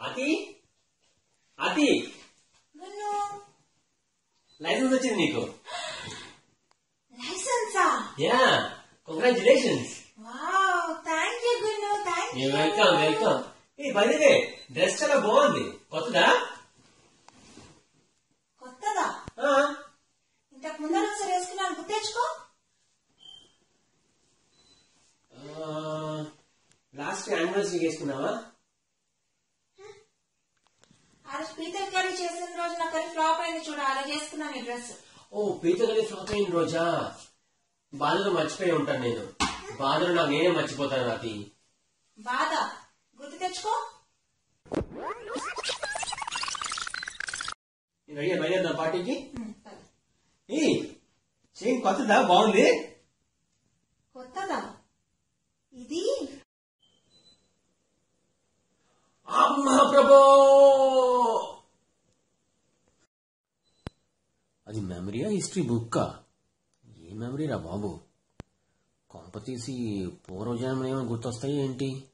అతి అతి గున్ను లైసెన్స్ వచ్చింది నీకు లైసెన్సా yeah congratulations wow thank you Gunnu thank you you welcome welcome ఏ బయలుదే డ్రెస్ చాలా బాగుంది కొత్తదా కొత్తదా ఆ, ఇంతకు ముందర ఒకసారి వేసుకున్నాను గుర్తు తెచ్చుకో ఆ, లాస్ట్ యానివర్సరీ చేసుకున్నావా ఆ రోజు పీతల కర్రీ చేసిన రోజు నా కర్రీ ఫ్లాప్ అయింది చూడ అలా చేసుకున్నాను ఈ డ్రెస్ ఓ పీతగలి ఫ్లాప్ అయిన రోజా బాధలో మర్చిపోయి ఉంటాను నేను బాధలో నాకు నేనే మర్చిపోతాను అతి బాధ గుర్తు తెచ్చుకో రెడీ బయలుదేద్దాం పార్టీకి ఉమ్, పద. ఏ చైన్ కొత్తదా బాగుంది కొత్తదా ఇది అమ్మా ప్రభో అది మెమరీయా హిస్టరీ బుక్కా ఏ మెమరీ రా బాబు కొంప తీసి పూర్వజన్మలు ఏమైనా గుర్తొస్తాయి ఏంటి